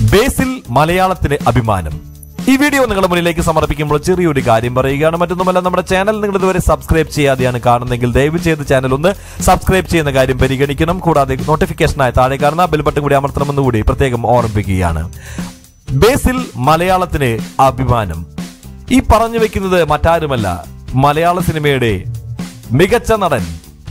ബേസിൽ മലയാളത്തിന് അഭിമാനം ഈ വീഡിയോ നിങ്ങളുടെ മുന്നിലേക്ക് സമർപ്പിക്കുമ്പോൾ ചെറിയൊരു കാര്യം പറയുകയാണ് മറ്റൊന്നുമല്ല നമ്മുടെ ചാനൽ നിങ്ങൾ ഇതുവരെ സബ്സ്ക്രൈബ് ചെയ്യാതെയാണ് കാണുന്നതെങ്കിൽ ദയവ് ചെയ്ത് ചാനൽ ഒന്ന് സബ്സ്ക്രൈബ് ചെയ്യുന്ന കാര്യം പരിഗണിക്കണം കൂടാതെ നോട്ടിഫിക്കേഷനായി താഴെ കാണുന്ന ബെൽ ബട്ടൺ കൂടി അമർത്തണമെന്ന് കൂടി പ്രത്യേകം ഓർമ്മിപ്പിക്കുകയാണ് ബേസിൽ മലയാളത്തിന് അഭിമാനം ഈ പറഞ്ഞു വെക്കുന്നത് മറ്റാരുമല്ല മലയാള സിനിമയുടെ മികച്ച നടൻ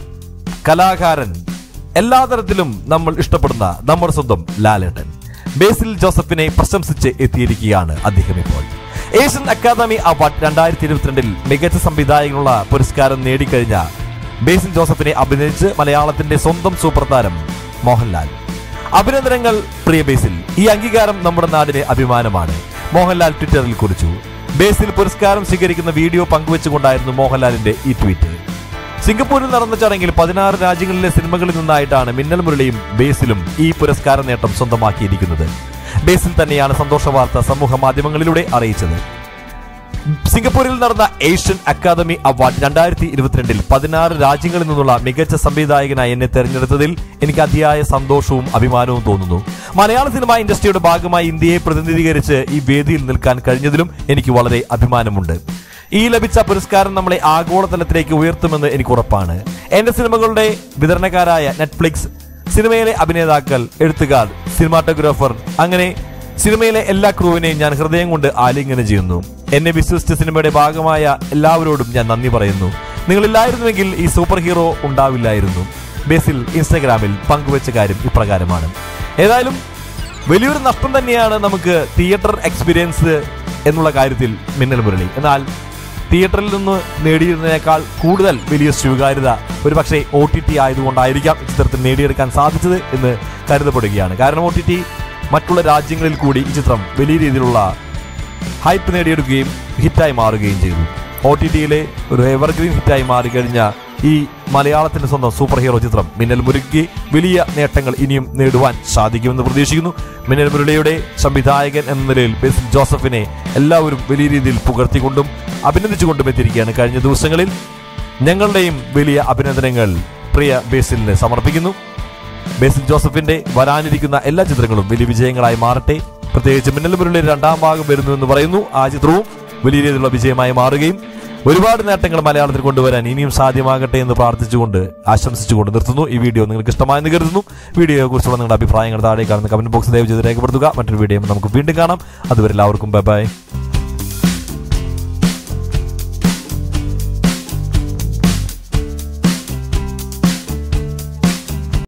കലാകാരൻ എല്ലാ തരത്തിലും നമ്മൾ ഇഷ്ടപ്പെടുന്ന നമ്മുടെ സ്വന്തം ലാലേട്ടൻ ബേസിൽ ജോസഫിനെ പ്രശംസിച്ച് എത്തിയിരിക്കുകയാണ് അദ്ദേഹം ഇപ്പോൾ ഏഷ്യൻ അക്കാദമി അവാർഡ് രണ്ടായിരത്തി ഇരുപത്തിരണ്ടിൽ മികച്ച സംവിധായകനുള്ള പുരസ്കാരം നേടിക്കഴിഞ്ഞ ബേസിൽ ജോസഫിനെ അഭിനയിച്ച് മലയാളത്തിന്റെ സ്വന്തം സൂപ്പർ താരം മോഹൻലാൽ അഭിനന്ദനങ്ങൾ പ്രിയ ബേസിൽ ഈ അംഗീകാരം നമ്മുടെ നാടിന് അഭിമാനമാണ് മോഹൻലാൽ ട്വിറ്ററിൽ കുറിച്ചു ബേസിൽ പുരസ്കാരം സ്വീകരിക്കുന്ന വീഡിയോ പങ്കുവെച്ചുകൊണ്ടായിരുന്നു മോഹൻലാലിന്റെ ഈ ട്വീറ്റ് സിംഗപ്പൂരിൽ നടന്ന ചടങ്ങിൽ പതിനാറ് രാജ്യങ്ങളിലെ സിനിമകളിൽ നിന്നായിട്ടാണ് മിന്നൽ മുരളിയും ബേസിലും ഈ പുരസ്കാര നേട്ടം സ്വന്തമാക്കിയിരിക്കുന്നത് ബേസിൽ തന്നെയാണ് സന്തോഷ വാർത്ത സമൂഹ മാധ്യമങ്ങളിലൂടെ അറിയിച്ചത് സിംഗപ്പൂരിൽ നടന്ന ഏഷ്യൻ അക്കാദമി അവാർഡ് രണ്ടായിരത്തി ഇരുപത്തിരണ്ടിൽ പതിനാറ് രാജ്യങ്ങളിൽ നിന്നുള്ള മികച്ച സംവിധായകനായി എന്നെ തെരഞ്ഞെടുത്തതിൽ എനിക്ക് അതിയായ സന്തോഷവും അഭിമാനവും തോന്നുന്നു മലയാള സിനിമ ഇൻഡസ്ട്രിയുടെ ഭാഗമായി ഇന്ത്യയെ പ്രതിനിധീകരിച്ച് ഈ വേദിയിൽ നിൽക്കാൻ കഴിഞ്ഞതിലും എനിക്ക് വളരെ അഭിമാനമുണ്ട് ഈ ലഭിച്ച പുരസ്കാരം നമ്മളെ ആഗോളതലത്തിലേക്ക് ഉയർത്തുമെന്ന് എനിക്ക് ഉറപ്പാണ് എന്റെ സിനിമകളുടെ വിതരണക്കാരായ നെറ്റ്ഫ്ലിക്സ് സിനിമയിലെ അഭിനേതാക്കൾ എഴുത്തുകാർ സിനിമാറ്റോഗ്രാഫർ അങ്ങനെ സിനിമയിലെ എല്ലാ ക്രൂവിനെയും ഞാൻ ഹൃദയം കൊണ്ട് ആലിംഗനം ചെയ്യുന്നു എന്നെ വിശ്വസിച്ച സിനിമയുടെ ഭാഗമായ എല്ലാവരോടും ഞാൻ നന്ദി പറയുന്നു നിങ്ങളില്ലായിരുന്നുവെങ്കിൽ ഈ സൂപ്പർ ഹീറോ ഉണ്ടാവില്ലായിരുന്നു ബേസിൽ ഇൻസ്റ്റഗ്രാമിൽ പങ്കുവച്ച കാര്യം ഇപ്രകാരമാണ് ഏതായാലും വലിയൊരു നഷ്ടം തന്നെയാണ് നമുക്ക് തിയേറ്റർ എക്സ്പീരിയൻസ് എന്നുള്ള കാര്യത്തിൽ മിന്നൽ മുരളി എന്നാൽ തിയേറ്ററിൽ നിന്ന് നേടിയിരുന്നതിനേക്കാൾ കൂടുതൽ വലിയ സ്വീകാര്യത ഒരുപക്ഷെ ഒ ടി ടി ആയതുകൊണ്ടായിരിക്കാം ഈ ചിത്രത്തിൽ നേടിയെടുക്കാൻ സാധിച്ചത് എന്ന് കരുതപ്പെടുകയാണ് കാരണം ഒ ടി ടി മറ്റുള്ള രാജ്യങ്ങളിൽ കൂടി ഈ ചിത്രം വലിയ രീതിയിലുള്ള ഹൈപ്പ് നേടിയെടുക്കുകയും ഹിറ്റായി മാറുകയും ചെയ്തു ഒ ടി ടിയിലെ ഒരു എവർഗ്രീൻ ഹിറ്റായി മാറിക്കഴിഞ്ഞ ഈ മലയാളത്തിന്റെ സ്വന്തം സൂപ്പർ ഹീറോ ചിത്രം മിന്നൽ മുരുക്കി വലിയ നേട്ടങ്ങൾ ഇനിയും നേടുവാൻ സാധിക്കുമെന്ന് പ്രതീക്ഷിക്കുന്നു മിന്നൽ മുരളിയുടെ സംവിധായകൻ എന്ന നിലയിൽ ബേസിൽ ജോസഫിനെ എല്ലാവരും വലിയ രീതിയിൽ പുകഴ്ത്തിക്കൊണ്ടും അഭിനന്ദിച്ചുകൊണ്ടും എത്തിയിരിക്കുകയാണ് കഴിഞ്ഞ ദിവസങ്ങളിൽ ഞങ്ങളുടെയും വലിയ അഭിനന്ദനങ്ങൾ പ്രിയ ബേസിലിന് സമർപ്പിക്കുന്നു ബേസിൽ ജോസഫിന്റെ വരാനിരിക്കുന്ന എല്ലാ ചിത്രങ്ങളും വലിയ വിജയങ്ങളായി മാറട്ടെ പ്രത്യേകിച്ച് മിന്നൽ മുരളി രണ്ടാം ഭാഗം വരുന്നു എന്ന് പറയുന്നു ആ ചിത്രവും വലിയ രീതിയിലുള്ള വിജയമായി മാറുകയും ഒരുപാട് നേട്ടങ്ങൾ മലയാളത്തിൽ കൊണ്ടുവരാൻ ഇനിയും സാധ്യമാകട്ടെ എന്ന് പ്രാർത്ഥിച്ചുകൊണ്ട് ആശംസിച്ചുകൊണ്ട് നിർത്തുന്നു ഈ വീഡിയോ നിങ്ങൾക്ക് ഇഷ്ടമായെന്ന് കരുതുന്നു വീഡിയോയെ കുറിച്ചുള്ള നിങ്ങളുടെ അഭിപ്രായങ്ങൾ താഴെ കാണുന്ന കമന്റ് ബോക്സ് ദയവ് ചെയ്ത് രേഖപ്പെടുത്തുക മറ്റൊരു വീഡിയോ നമുക്ക് വീണ്ടും കാണാം അതുവരെ എല്ലാവർക്കും ബൈ ബൈ